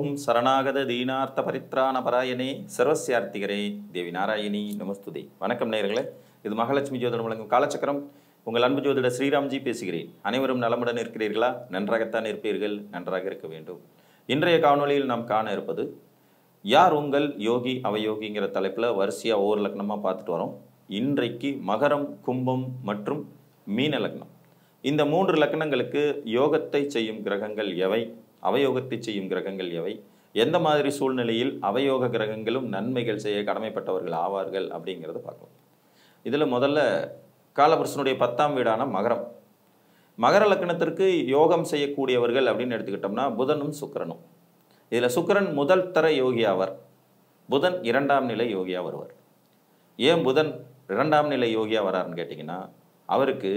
ஓம் சரணாகத தீனார்த்த பரித்ராண பராயணே சர்வசியார்த்திகரே தேவி நாராயணி நமஸ்துதே வணக்கம் நேயர்களே இது மகாலட்சுமி ஜோதிடம் வழங்கும் காலச்சக்கரம் உங்கள் அன்பு ஜோதிட ஸ்ரீராம்ஜி பேசுகிறேன் அனைவரும் நலமுடன் இருக்கிறீர்களா நன்றாகத்தான் இருப்பீர்கள் நன்றாக இருக்க வேண்டும் இன்றைய காணொளியில் நாம் காண இருப்பது யார் உங்கள் யோகி அவயோகிங்கிற தலைப்பில் வரிசையாக ஒவ்வொரு லக்னமாக பார்த்துட்டு வரோம் இன்றைக்கு மகரம் கும்பம் மற்றும் மீன லக்னம் இந்த மூன்று லக்னங்களுக்கு யோகத்தை செய்யும் கிரகங்கள் எவை அவயோகத்தை செய்யும் கிரகங்கள் எவை எந்த மாதிரி சூழ்நிலையில் அவயோக கிரகங்களும் நன்மைகள் செய்ய கடமைப்பட்டவர்கள் ஆவார்கள் அப்படிங்கிறத பார்க்கலாம் இதில் முதல்ல காலபுருஷனுடைய பத்தாம் வீடான மகரம் மகர லக்னத்திற்கு யோகம் செய்யக்கூடியவர்கள் அப்படின்னு எடுத்துக்கிட்டோம்னா புதனும் சுக்கிரனும் இதில் சுக்கிரன் முதல் தர யோகி ஆவார் புதன் இரண்டாம் நிலை யோகியா வருவார் ஏன் புதன் இரண்டாம் நிலை யோகியா வராருன்னு கேட்டிங்கன்னா அவருக்கு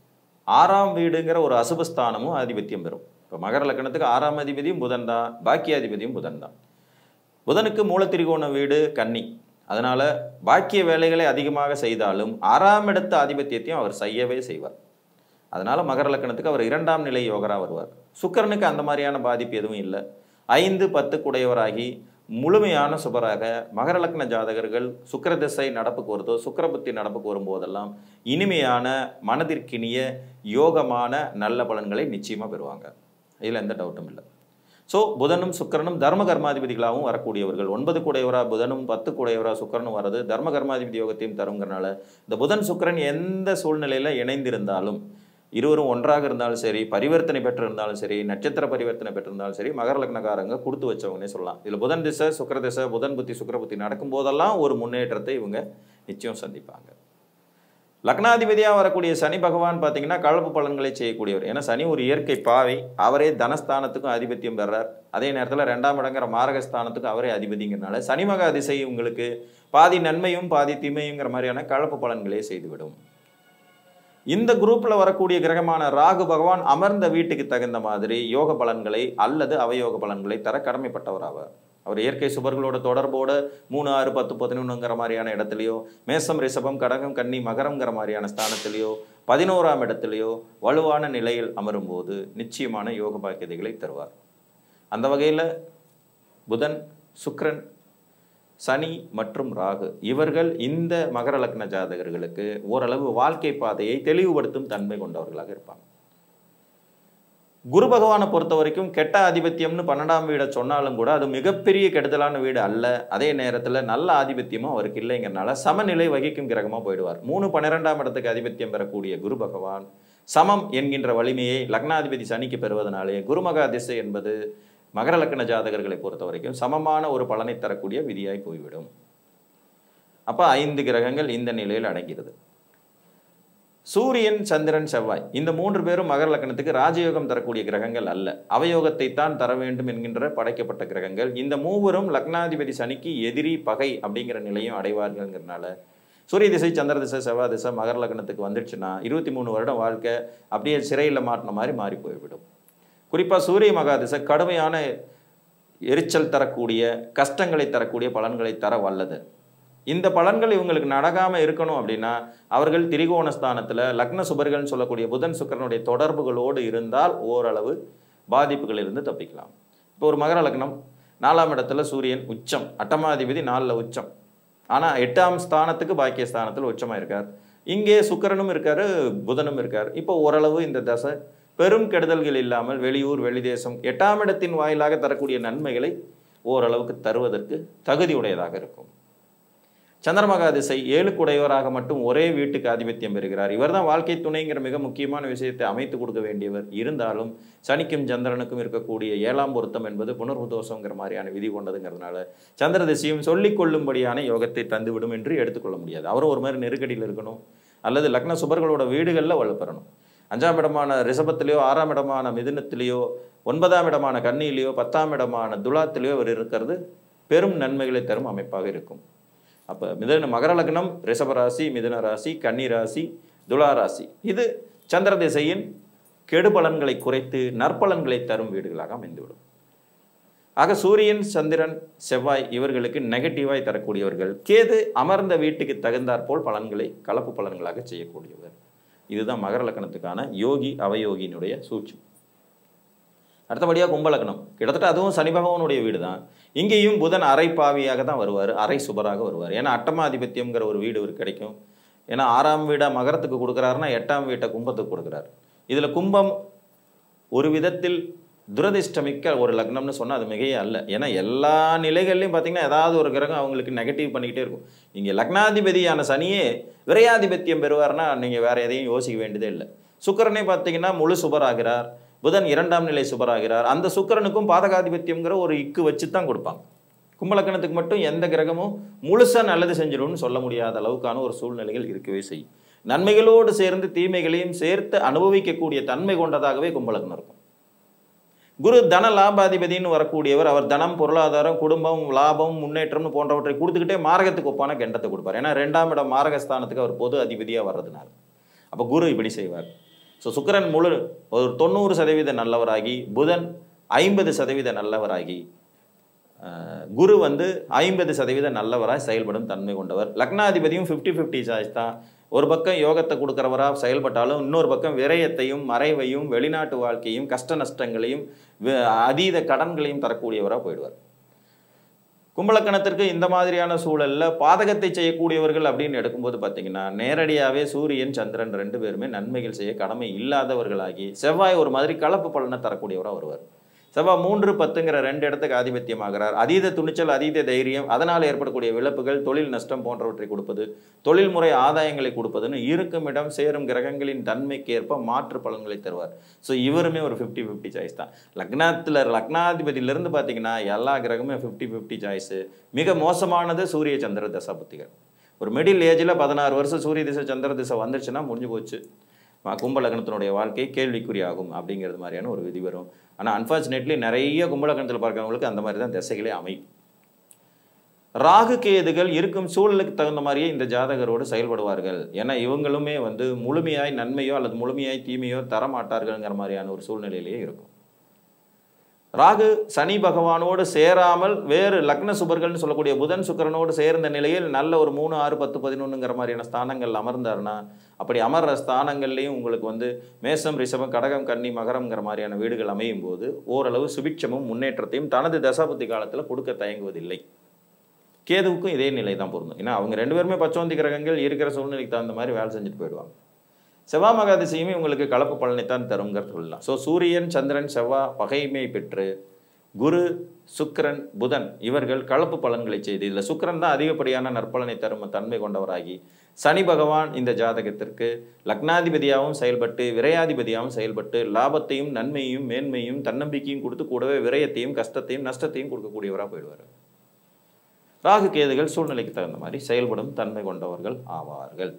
ஆறாம் வீடுங்கிற ஒரு அசுபஸ்தானமும் ஆதிபத்தியம் பெறும் இப்போ மகர லக்னத்துக்கு ஆறாம் அதிபதியும் புதன் தான் பாக்கியாதிபதியும் புதன் தான் புதனுக்கு மூலத்திரிகோண வீடு கன்னி அதனால பாக்கிய வேலைகளை அதிகமாக செய்தாலும் ஆறாம் இடத்து ஆதிபத்தியத்தையும் அவர் செய்யவே செய்வார் அதனால மகர லக்னத்துக்கு அவர் இரண்டாம் நிலை யோகரா வருவார் சுக்கிரனுக்கு அந்த மாதிரியான பாதிப்பு எதுவும் இல்லை ஐந்து பத்து குடையவராகி முழுமையான சுபராக மகர லக்ன ஜாதகர்கள் சுக்கிர திசை நடப்புக்கு வருதோ சுக்கிர புத்தி நடப்புக்கு வரும்போதெல்லாம் இனிமையான மனதிற்கினிய யோகமான நல்ல பலன்களை நிச்சயமாக பெறுவாங்க இதில் எந்த டவுட்டும் இல்லை ஸோ புதனும் சுக்கிரனும் தர்ம கர்மாதிபதிகளாகவும் வரக்கூடியவர்கள் ஒன்பது கூடையவரா புதனும் பத்து கூடையவரா சுக்கிரனும் வர்றது தர்ம கர்மாதிபதி யோகத்தையும் தருங்கிறனால இந்த புதன் சுக்கிரன் எந்த சூழ்நிலையில் இணைந்திருந்தாலும் இருவரும் ஒன்றாக இருந்தாலும் சரி பரிவர்த்தனை பெற்றிருந்தாலும் சரி நட்சத்திர பரிவர்த்தனை பெற்றிருந்தாலும் சரி மகர லக்னக்காரங்க கொடுத்து வச்சவங்கன்னே சொல்லலாம் இதில் புதன் திசை சுக்கிர திசை புதன் புத்தி சுக்கிர புத்தி நடக்கும் போதெல்லாம் ஒரு முன்னேற்றத்தை இவங்க நிச்சயம் சந்திப்பாங்க லக்னாதிபதியாக வரக்கூடிய சனி பகவான் பார்த்தீங்கன்னா கலப்பு பலன்களை செய்யக்கூடியவர் ஏன்னா சனி ஒரு இயற்கை பாவை அவரே தனஸ்தானத்துக்கும் ஆதிபத்தியம் பெறார் அதே நேரத்தில் ரெண்டாம் இடங்கிற மாரகஸ்தானத்துக்கும் அவரே அதிபதிங்கிறனால சனி மக அதிசை உங்களுக்கு பாதி நன்மையும் பாதி தீமையுங்கிற மாதிரியான கலப்பு பலன்களே செய்துவிடும் இந்த குரூப்ல வரக்கூடிய கிரகமான ராகு பகவான் அமர்ந்த வீட்டுக்கு தகுந்த மாதிரி யோக பலன்களை அல்லது அவயோக பலன்களை தர கடமைப்பட்டவர் ஆவார் அவர் இயற்கை சுபர்களோட தொடர்போட மூணு ஆறு பத்து பதினொன்றுங்கிற மாதிரியான இடத்துலையோ மேசம் ரிஷபம் கடகம் கன்னி மகரம்ங்கிற மாதிரியான ஸ்தானத்திலேயோ பதினோராம் இடத்துலையோ வலுவான நிலையில் அமரும்போது நிச்சயமான யோக பாக்கியதைகளை தருவார் அந்த வகையில் புதன் சுக்கிரன் சனி மற்றும் ராகு இவர்கள் இந்த மகர லக்ன ஜாதகர்களுக்கு ஓரளவு வாழ்க்கை பாதையை தெளிவுபடுத்தும் தன்மை கொண்டவர்களாக இருப்பாங்க குரு பகவானை பொறுத்த வரைக்கும் கெட்ட ஆதிபத்தியம்னு பன்னெண்டாம் வீடை சொன்னாலும் கூட அது மிகப்பெரிய கெடுதலான வீடு அல்ல அதே நேரத்தில் நல்ல ஆதிபத்தியமும் அவருக்கு இல்லைங்கிறனால சமநிலை வகிக்கும் கிரகமாக போயிடுவார் மூணு பன்னிரெண்டாம் இடத்துக்கு ஆதிபத்தியம் பெறக்கூடிய குரு பகவான் சமம் என்கின்ற வலிமையை லக்னாதிபதி சனிக்கு பெறுவதனாலே குருமகா திசை என்பது மகர லக்ன ஜாதகர்களை பொறுத்த வரைக்கும் சமமான ஒரு பலனை தரக்கூடிய விதியாய் போய்விடும் அப்போ ஐந்து கிரகங்கள் இந்த நிலையில் அடங்கிறது சூரியன் சந்திரன் செவ்வாய் இந்த மூன்று பேரும் மகர லக்னத்துக்கு ராஜயோகம் தரக்கூடிய கிரகங்கள் அல்ல அவயோகத்தை தான் தர வேண்டும் என்கின்ற படைக்கப்பட்ட கிரகங்கள் இந்த மூவரும் லக்னாதிபதி சனிக்கு எதிரி பகை அப்படிங்கிற நிலையும் அடைவார்கள்ங்கிறனால சூரிய திசை சந்திர திசை செவ்வாய் திசை மகர லக்னத்துக்கு வந்துடுச்சுன்னா இருபத்தி மூணு வருடம் வாழ்க்கை அப்படியே சிறையில் மாட்டின மாதிரி மாறி போய்விடும் குறிப்பாக சூரிய மகாதிசை கடுமையான எரிச்சல் தரக்கூடிய கஷ்டங்களை தரக்கூடிய பலன்களை தர வல்லது இந்த பலன்கள் இவங்களுக்கு நடக்காமல் இருக்கணும் அப்படின்னா அவர்கள் திரிகோணஸ்தானத்தில் லக்ன சுபர்கள்னு சொல்லக்கூடிய புதன் சுக்கரனுடைய தொடர்புகளோடு இருந்தால் ஓரளவு பாதிப்புகளிலிருந்து தப்பிக்கலாம் இப்போ ஒரு மகர லக்னம் நாலாம் இடத்துல சூரியன் உச்சம் அட்டமாதிபதி நாலில் உச்சம் ஆனால் எட்டாம் ஸ்தானத்துக்கு பாக்கிய ஸ்தானத்தில் உச்சமாக இருக்கார் இங்கே சுக்கரனும் இருக்காரு புதனும் இருக்கார் இப்போ ஓரளவு இந்த தசை பெரும் கெடுதல்கள் இல்லாமல் வெளியூர் வெளிதேசம் எட்டாம் இடத்தின் வாயிலாக தரக்கூடிய நன்மைகளை ஓரளவுக்கு தருவதற்கு தகுதியுடையதாக இருக்கும் சந்திரமகா திசை ஏழுக்குடையவராக மட்டும் ஒரே வீட்டுக்கு ஆதிபத்தியம் பெறுகிறார் இவர் தான் வாழ்க்கை துணைங்கிற மிக முக்கியமான விஷயத்தை அமைத்து கொடுக்க வேண்டியவர் இருந்தாலும் சனிக்கும் சந்திரனுக்கும் இருக்கக்கூடிய ஏழாம் பொருத்தம் என்பது புனர்வு தோஷங்கிற மாதிரியான விதி கொண்டதுங்கிறதுனால சந்திர திசையும் சொல்லிக் கொள்ளும்படியான யோகத்தை தந்துவிடும் என்று எடுத்துக்கொள்ள முடியாது அவரும் ஒரு மாதிரி நெருக்கடியில் இருக்கணும் அல்லது லக்ன சுபர்களோட வீடுகளில் வலுப்பெறணும் அஞ்சாம் இடமான ரிஷபத்திலேயோ ஆறாம் இடமான மிதுனத்திலேயோ ஒன்பதாம் இடமான கன்னியிலேயோ பத்தாம் இடமான துலாத்திலேயோ அவர் இருக்கிறது பெரும் நன்மைகளை தரும் அமைப்பாக இருக்கும் அப்போ மிதன மகர லக்னம் ரிஷபராசி மிதுன ராசி கன்னி ராசி துலா ராசி இது சந்திர திசையின் கெடு பலன்களை குறைத்து நற்பலன்களை தரும் வீடுகளாக அமைந்துவிடும் ஆக சூரியன் சந்திரன் செவ்வாய் இவர்களுக்கு நெகட்டிவாய் தரக்கூடியவர்கள் கேது அமர்ந்த வீட்டுக்கு தகுந்தாற்போல் பலன்களை கலப்பு பலன்களாக செய்யக்கூடியவர் இதுதான் மகர லக்கணத்துக்கான யோகி அவயோகியினுடைய சூட்சம் அடுத்தபடியாக கும்பலக்னம் கிட்டத்தட்ட அதுவும் சனி பகவானுடைய வீடு தான் இங்கேயும் புதன் அரை பாவியாக தான் வருவார் அரை சுபராக வருவார் ஏன்னா அட்டமாதிபத்தியம்ங்கிற ஒரு வீடு இவருக்கு கிடைக்கும் ஏன்னா ஆறாம் வீடை மகரத்துக்கு கொடுக்குறாருன்னா எட்டாம் வீட்டை கும்பத்துக்கு கொடுக்குறாரு இதில் கும்பம் ஒரு விதத்தில் துரதிர்ஷ்டமிக்க ஒரு லக்னம்னு சொன்னால் அது மிகையே அல்ல ஏன்னா எல்லா நிலைகள்லையும் பார்த்தீங்கன்னா ஏதாவது ஒரு கிரகம் அவங்களுக்கு நெகட்டிவ் பண்ணிக்கிட்டே இருக்கும் இங்கே லக்னாதிபதியான சனியே விரையாதிபத்தியம் பெறுவார்னா நீங்கள் வேற எதையும் யோசிக்க வேண்டியதே இல்லை சுக்கிரனே பார்த்தீங்கன்னா முழு சுபராகிறார் புதன் இரண்டாம் நிலை சுபராகிறார் அந்த சுக்கிரனுக்கும் பாதகாதிபத்தியம்ங்கிற ஒரு இக்கு வச்சு தான் கொடுப்பாங்க கும்பலக்கணத்துக்கு மட்டும் எந்த கிரகமும் முழுசா நல்லது செஞ்சிடும்னு சொல்ல முடியாத அளவுக்கான ஒரு சூழ்நிலைகள் இருக்கவே செய்யும் நன்மைகளோடு சேர்ந்து தீமைகளையும் சேர்த்து அனுபவிக்கக்கூடிய தன்மை கொண்டதாகவே கும்பலக்கணம் இருக்கும் குரு தன லாபாதிபதினு வரக்கூடியவர் அவர் தனம் பொருளாதாரம் குடும்பம் லாபம் முன்னேற்றம்னு போன்றவற்றை கொடுத்துக்கிட்டே மாரகத்துக்கு ஒப்பான கெண்டத்தை கொடுப்பார் ஏன்னா ரெண்டாம் இடம் மாரகஸ்தானத்துக்கு அவர் பொது அதிபதியாக வர்றதுனால அப்போ குரு இப்படி செய்வார் ஸோ சுக்கிரன் முழு ஒரு தொண்ணூறு சதவீத நல்லவராகி புதன் ஐம்பது சதவீத நல்லவராகி அஹ், குரு வந்து ஐம்பது சதவீத நல்லவராய் செயல்படும் தன்மை கொண்டவர் லக்னாதிபதியும் ஃபிஃப்டி ஃபிஃப்டி சாய்ஸ் தான் ஒரு பக்கம் யோகத்தை கொடுக்குறவரா செயல்பட்டாலும் இன்னொரு பக்கம் விரயத்தையும் மறைவையும் வெளிநாட்டு வாழ்க்கையும் கஷ்ட நஷ்டங்களையும் வி- அதீத கடன்களையும் தரக்கூடியவராக போயிடுவார் கும்பலக்கணத்திற்கு இந்த மாதிரியான சூழல்ல பாதகத்தை செய்யக்கூடியவர்கள் அப்படின்னு எடுக்கும்போது பார்த்தீங்கன்னா நேரடியாகவே சூரியன் சந்திரன் ரெண்டு பேருமே நன்மைகள் செய்ய கடமை இல்லாதவர்களாகி செவ்வாய் ஒரு மாதிரி கலப்பு பலனை தரக்கூடியவராக வருவார் செவ்வாய் மூன்று பத்துங்கிற ரெண்டு இடத்துக்கு ஆதிபத்தியமாகிறார் அதீத துணிச்சல் அதீத தைரியம் அதனால் ஏற்படக்கூடிய இழப்புகள் தொழில் நஷ்டம் போன்றவற்றை கொடுப்பது தொழில்முறை ஆதாயங்களை கொடுப்பதுன்னு இருக்கும் இடம் சேரும் கிரகங்களின் தன்மைக்கேற்ப மாற்று பலன்களை தருவார் ஸோ இவருமே ஒரு ஃபிஃப்டி ஃபிஃப்டி சாய்ஸ் தான் லக்னத்தில் லக்னாதிபதியிலிருந்து பார்த்தீங்கன்னா எல்லா கிரகமே ஃபிஃப்டி ஃபிஃப்டி சாய்ஸு மிக மோசமானது சூரிய சந்திர தசாபுத்திகள் ஒரு மிடில் ஏஜில் பதினாறு வருஷம் சூரிய திசை சந்திர திசை வந்துருச்சுன்னா முடிஞ்சு போச்சு ம- கும்ப லக்னத்தினுடைய வாழ்க்கை கேள்விக்குறியாகும் அப்படிங்கிறது மாதிரியான ஒரு விதி வரும் ஆனால் அன்ஃபார்ச்சுனேட்லி நிறைய கும்பலக்கணத்தில் பார்க்குறவங்களுக்கு அந்த மாதிரி தான் திசைகளே அமையும் ராகு கேதுகள் இருக்கும் சூழலுக்கு தகுந்த மாதிரியே இந்த ஜாதகரோடு செயல்படுவார்கள் ஏன்னா இவங்களுமே வந்து முழுமையாய் நன்மையோ அல்லது முழுமையாய் தீமையோ தரமாட்டார்கள்ங்கிற மாதிரியான ஒரு சூழ்நிலையிலேயே இருக்கும் ராகு சனி பகவானோடு சேராமல் வேறு லக்ன சுபர்கள்னு சொல்லக்கூடிய புதன் சுக்கிரனோடு சேர்ந்த நிலையில் நல்ல ஒரு மூணு ஆறு பத்து பதினொன்றுங்கிற மாதிரியான ஸ்தானங்கள் அமர்ந்தாருன்னா அப்படி அமர்ற ஸ்தானங்கள்லையும் உங்களுக்கு வந்து மேசம் ரிஷபம் கடகம் கன்னி மகரம்ங்கிற மாதிரியான வீடுகள் அமையும் போது ஓரளவு சுபிட்சமும் முன்னேற்றத்தையும் தனது தசாபுத்தி காலத்தில் கொடுக்க தயங்குவதில்லை கேதுவுக்கும் இதே நிலை தான் பொருந்தும் ஏன்னா அவங்க ரெண்டு பேருமே பச்சோந்தி கிரகங்கள் இருக்கிற சூழ்நிலைக்கு தகுந்த மாதிரி வேலை செஞ்சுட்டு போயிடுவாங்க செவ்வாய் மகாதிசையுமே உங்களுக்கு கலப்பு பலனைத்தான் தருங்கிறது சொல்லலாம் ஸோ சூரியன் சந்திரன் செவ்வாய் பகைமை பெற்று குரு சுக்கிரன் புதன் இவர்கள் கலப்பு பலன்களை செய்து இதில் சுக்கிரன் தான் அதிகப்படியான நற்பலனை தரும் தன்மை கொண்டவராகி சனி பகவான் இந்த ஜாதகத்திற்கு லக்னாதிபதியாகவும் செயல்பட்டு விரையாதிபதியாகவும் செயல்பட்டு லாபத்தையும் நன்மையும் மேன்மையும் தன்னம்பிக்கையும் கொடுத்து கூடவே விரயத்தையும் கஷ்டத்தையும் நஷ்டத்தையும் கொடுக்கக்கூடியவராக போயிடுவார் ராகு கேதுகள் சூழ்நிலைக்கு தகுந்த மாதிரி செயல்படும் தன்மை கொண்டவர்கள் ஆவார்கள்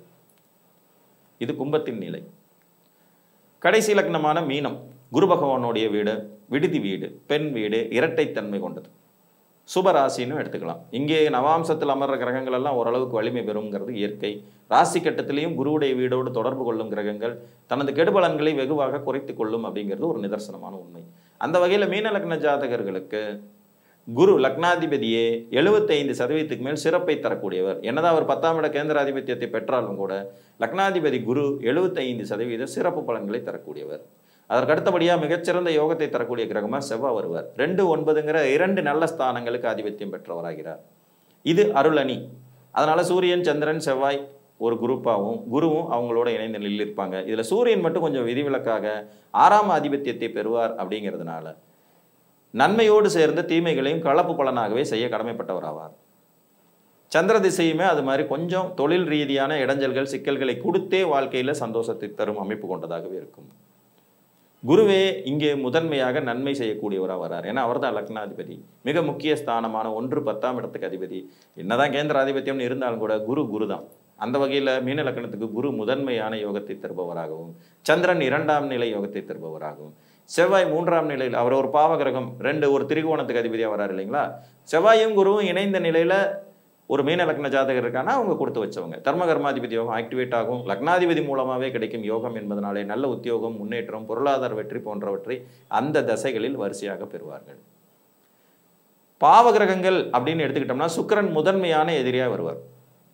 இது கும்பத்தின் நிலை கடைசி லக்னமான மீனம் குரு பகவானுடைய வீடு விடுதி வீடு பெண் வீடு இரட்டைத்தன்மை கொண்டது சுபராசின்னு எடுத்துக்கலாம் இங்கே நவாம்சத்தில் அமர்ற கிரகங்கள் எல்லாம் ஓரளவுக்கு வலிமை பெறுங்கிறது இயற்கை ராசி கட்டத்திலையும் குருவுடைய வீடோடு தொடர்பு கொள்ளும் கிரகங்கள் தனது கெடுபலன்களை வெகுவாக குறைத்து கொள்ளும் அப்படிங்கிறது ஒரு நிதர்சனமான உண்மை அந்த வகையில் மீன லக்ன ஜாதகர்களுக்கு குரு லக்னாதிபதியே எழுபத்தைந்து சதவீதத்துக்கு மேல் சிறப்பை தரக்கூடியவர் என்னதான் அவர் பத்தாம் இட கேந்திராதிபத்தியத்தை பெற்றாலும் கூட லக்னாதிபதி குரு எழுபத்தைந்து சதவீத சிறப்பு பலன்களை தரக்கூடியவர் அதற்கு அடுத்தபடியாக மிகச்சிறந்த யோகத்தை தரக்கூடிய கிரகமாக செவ்வாய் வருவார் ரெண்டு ஒன்பதுங்கிற இரண்டு நல்ல ஸ்தானங்களுக்கு ஆதிபத்தியம் பெற்றவராகிறார் இது அருளணி அதனால சூரியன் சந்திரன் செவ்வாய் ஒரு குரூப்பாகவும் குருவும் அவங்களோட இணைந்த நிலையில் இருப்பாங்க இதில் சூரியன் மட்டும் கொஞ்சம் விதிவிலக்காக ஆறாம் ஆதிபத்தியத்தை பெறுவார் அப்படிங்கிறதுனால நன்மையோடு சேர்ந்த தீமைகளையும் கலப்பு பலனாகவே செய்ய கடமைப்பட்டவராவார் சந்திர திசையுமே அது மாதிரி கொஞ்சம் தொழில் ரீதியான இடைஞ்சல்கள் சிக்கல்களை கொடுத்தே வாழ்க்கையில சந்தோஷத்தை தரும் அமைப்பு கொண்டதாகவே இருக்கும் குருவே இங்கே முதன்மையாக நன்மை செய்யக்கூடியவராக வரார் ஏன்னா அவர் தான் லக்னாதிபதி மிக முக்கிய ஸ்தானமான ஒன்று பத்தாம் இடத்துக்கு அதிபதி என்னதான் கேந்திர ஆதிபத்தியம்னு இருந்தாலும் கூட குரு குரு தான் அந்த வகையில் மீன லக்னத்துக்கு குரு முதன்மையான யோகத்தை தருபவராகவும் சந்திரன் இரண்டாம் நிலை யோகத்தை தருபவராகவும் செவ்வாய் மூன்றாம் நிலையில் அவர் ஒரு பாவகிரகம் ரெண்டு ஒரு திரிகோணத்துக்கு அதிபதியாக வராரு இல்லைங்களா செவ்வாயும் குருவும் இணைந்த நிலையில ஒரு மீன லக்ன ஜாதகர் இருக்கானா அவங்க கொடுத்து வச்சவங்க தர்ம கர்மாதிபதி யோகம் ஆக்டிவேட் ஆகும் லக்னாதிபதி மூலமாகவே கிடைக்கும் யோகம் என்பதனாலே நல்ல உத்தியோகம் முன்னேற்றம் பொருளாதார வெற்றி போன்றவற்றை அந்த தசைகளில் வரிசையாக பெறுவார்கள் பாவகிரகங்கள் அப்படின்னு எடுத்துக்கிட்டோம்னா சுக்கிரன் முதன்மையான எதிரியாக வருவார்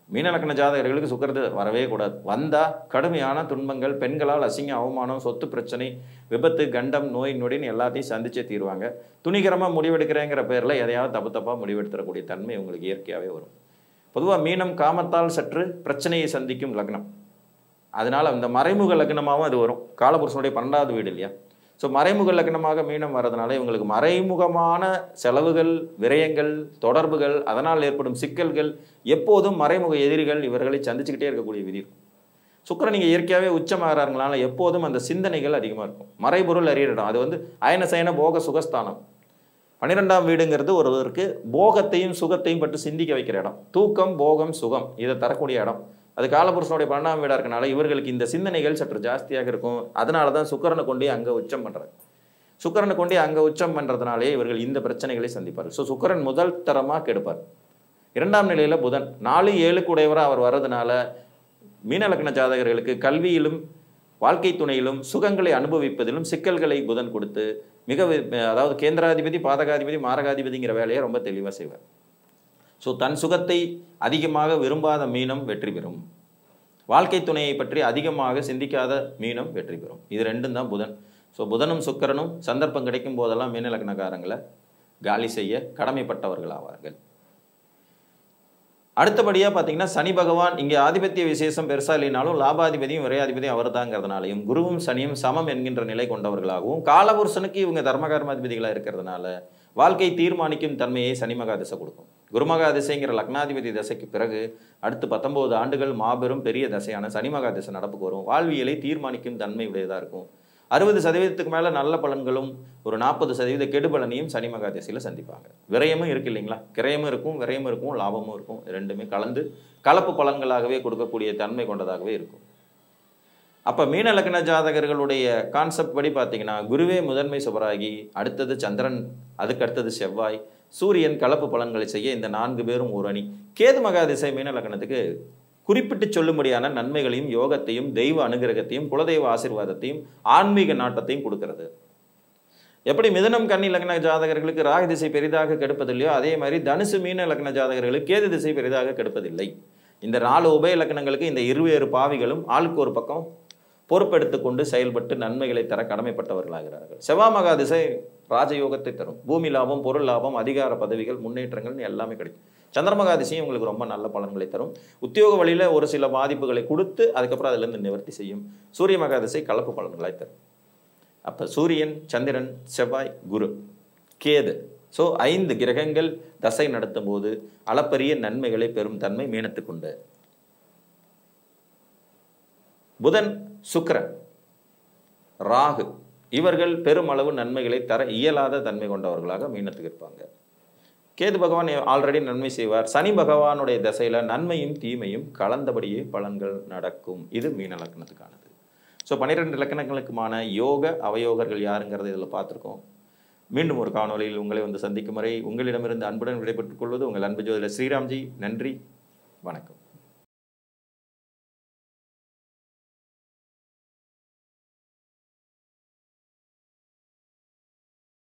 மீன லக்ன ஜாதகர்களுக்கு சுக்கரது வரவே கூடாது வந்தால் கடுமையான துன்பங்கள் பெண்களால் அசிங்க அவமானம் சொத்து பிரச்சனை விபத்து கண்டம் நோய் நொடின்னு எல்லாத்தையும் சந்திச்சே தீருவாங்க துணிகரமாக முடிவெடுக்கிறேங்கிற பேரில் எதையாவது தப்பு தப்பாக முடிவெடுத்துடக்கூடிய தன்மை உங்களுக்கு இயற்கையாகவே வரும் பொதுவாக மீனம் காமத்தால் சற்று பிரச்சனையை சந்திக்கும் லக்னம் அதனால் அந்த மறைமுக லக்னமாகவும் அது வரும் காலபுருஷனுடைய பன்னெண்டாவது வீடு இல்லையா ஸோ மறைமுக லக்னமாக மீனம் வர்றதுனால இவங்களுக்கு மறைமுகமான செலவுகள் விரயங்கள் தொடர்புகள் அதனால் ஏற்படும் சிக்கல்கள் எப்போதும் மறைமுக எதிரிகள் இவர்களை சந்திச்சுக்கிட்டே இருக்கக்கூடிய விதி இருக்கும் சுக்கரன் நீங்கள் இயற்கையாகவே உச்சமாகறாங்கனால எப்போதும் அந்த சிந்தனைகள் அதிகமாக இருக்கும் மறைபொருள் அறியிற இடம் அது வந்து அயன சயன போக சுகஸ்தானம் பன்னிரெண்டாம் வீடுங்கிறது ஒருவருக்கு போகத்தையும் சுகத்தையும் பற்றி சிந்திக்க வைக்கிற இடம் தூக்கம் போகம் சுகம் இதை தரக்கூடிய இடம் அது காலபுருஷனுடைய பன்னெண்டாம் வீடாக இருக்கனால இவர்களுக்கு இந்த சிந்தனைகள் சற்று ஜாஸ்தியாக இருக்கும் அதனால தான் சுக்கரனை கொண்டே அங்கே உச்சம் பண்ணுறாங்க சுக்கரனை கொண்டே அங்கே உச்சம் பண்ணுறதுனாலே இவர்கள் இந்த பிரச்சனைகளை சந்திப்பார்கள் ஸோ சுக்கரன் முதல் தரமாக கெடுப்பார் இரண்டாம் நிலையில் புதன் நாலு ஏழுக்கு உடையவராக அவர் வர்றதுனால மீனலக்கண ஜாதகர்களுக்கு கல்வியிலும் வாழ்க்கை துணையிலும் சுகங்களை அனுபவிப்பதிலும் சிக்கல்களை புதன் கொடுத்து மிக வி- அதாவது கேந்திராதிபதி பாதகாதிபதி மாரகாதிபதிங்கிற வேலையை ரொம்ப தெளிவாக செய்வார் ஸோ தன் சுகத்தை அதிகமாக விரும்பாத மீனம் வெற்றி பெறும் வாழ்க்கை துணையை பற்றி அதிகமாக சிந்திக்காத மீனம் வெற்றி பெறும் இது ரெண்டும் தான் புதன் ஸோ புதனும் சுக்கிரனும் சந்தர்ப்பம் கிடைக்கும் போதெல்லாம் மீன லக்னக்காரங்களை காலி செய்ய கடமைப்பட்டவர்கள் ஆவார்கள் அடுத்தபடியாக பார்த்தீங்கன்னா சனி பகவான் இங்கே ஆதிபத்திய விசேஷம் பெருசா இல்லைனாலும் லாபாதிபதியும் விரையாதிபதியும் அவர் தாங்கிறதுனாலையும் குருவும் சனியும் சமம் என்கின்ற நிலை கொண்டவர்களாகவும் காலபுருஷனுக்கு இவங்க தர்மகர்மாதிபதிகளாக இருக்கிறதுனால வாழ்க்கை தீர்மானிக்கும் தன்மையை சனிமகா திசை கொடுக்கும் குருமகா திசைங்கிற லக்னாதிபதி திசைக்கு பிறகு அடுத்து பத்தொன்பது ஆண்டுகள் மாபெரும் பெரிய திசையான சனிமகா திசை நடப்புக்கு வரும் வாழ்வியலை தீர்மானிக்கும் தன்மை உடையதாக இருக்கும் அறுபது சதவீதத்துக்கு மேலே நல்ல பலன்களும் ஒரு நாற்பது சதவீத கெடு பலனையும் சனி மகா திசையில் சந்திப்பாங்க விரயமும் இருக்கு இல்லைங்களா கிரயமும் இருக்கும் விரயமும் இருக்கும் லாபமும் இருக்கும் ரெண்டுமே கலந்து கலப்பு பலன்களாகவே கொடுக்கக்கூடிய தன்மை கொண்டதாகவே இருக்கும் அப்போ மீன லக்ன ஜாதகர்களுடைய கான்செப்ட் படி பார்த்தீங்கன்னா குருவே முதன்மை சுபராகி அடுத்தது சந்திரன் அதுக்கு அடுத்தது செவ்வாய் சூரியன் கலப்பு பலன்களை செய்ய இந்த நான்கு பேரும் ஒரு அணி கேது மகா திசை மீன லக்னத்துக்கு குறிப்பிட்டு சொல்லும்படியான நன்மைகளையும் யோகத்தையும் தெய்வ அனுகிரகத்தையும் குலதெய்வ ஆசீர்வாதத்தையும் ஆன்மீக நாட்டத்தையும் கொடுக்கிறது எப்படி மிதுனம் கன்னி லக்ன ஜாதகர்களுக்கு ராகு திசை பெரிதாக கெடுப்பதில்லையோ அதே மாதிரி தனுசு மீன லக்ன ஜாதகர்களுக்கு கேது திசை பெரிதாக கெடுப்பதில்லை இந்த நாலு உபய லக்னங்களுக்கு இந்த இருவேறு பாவிகளும் ஆளுக்கு ஒரு பக்கம் பொறுப்பெடுத்து கொண்டு செயல்பட்டு நன்மைகளை தர கடமைப்பட்டவர்களாகிறார்கள் செவ்வா மகா திசை ராஜயோகத்தை தரும் பூமி லாபம் பொருள் லாபம் அதிகார பதவிகள் முன்னேற்றங்கள்னு எல்லாமே கிடைக்கும் சந்திரமகா திசையும் உங்களுக்கு ரொம்ப நல்ல பலன்களை தரும் உத்தியோக வழியில் ஒரு சில பாதிப்புகளை கொடுத்து அதுக்கப்புறம் அதிலிருந்து நிவர்த்தி செய்யும் சூரிய மகா திசை கலப்பு பலன்களை தரும் அப்போ சூரியன் சந்திரன் செவ்வாய் குரு கேது ஸோ ஐந்து கிரகங்கள் தசை நடத்தும் போது அளப்பரிய நன்மைகளை பெறும் தன்மை மீனத்துக்குண்டு புதன் சுக்கிரன் ராகு இவர்கள் பெருமளவு நன்மைகளை தர இயலாத தன்மை கொண்டவர்களாக மீனத்துக்கு இருப்பாங்க கேது பகவான் ஆல்ரெடி நன்மை செய்வார் சனி பகவானுடைய திசையில நன்மையும் தீமையும் கலந்தபடியே பலன்கள் நடக்கும் இது மீன லக்னத்துக்கானது ஸோ பன்னிரெண்டு லக்கணங்களுக்குமான யோக அவயோகர்கள் யாருங்கிறத இதில் பார்த்துருக்கோம் மீண்டும் ஒரு காணொளியில் உங்களை வந்து சந்திக்கும் வரை உங்களிடமிருந்து அன்புடன் விடைபெற்றுக் கொள்வது உங்கள் அன்பு ஜோதிடர் ஸ்ரீராம்ஜி நன்றி வணக்கம்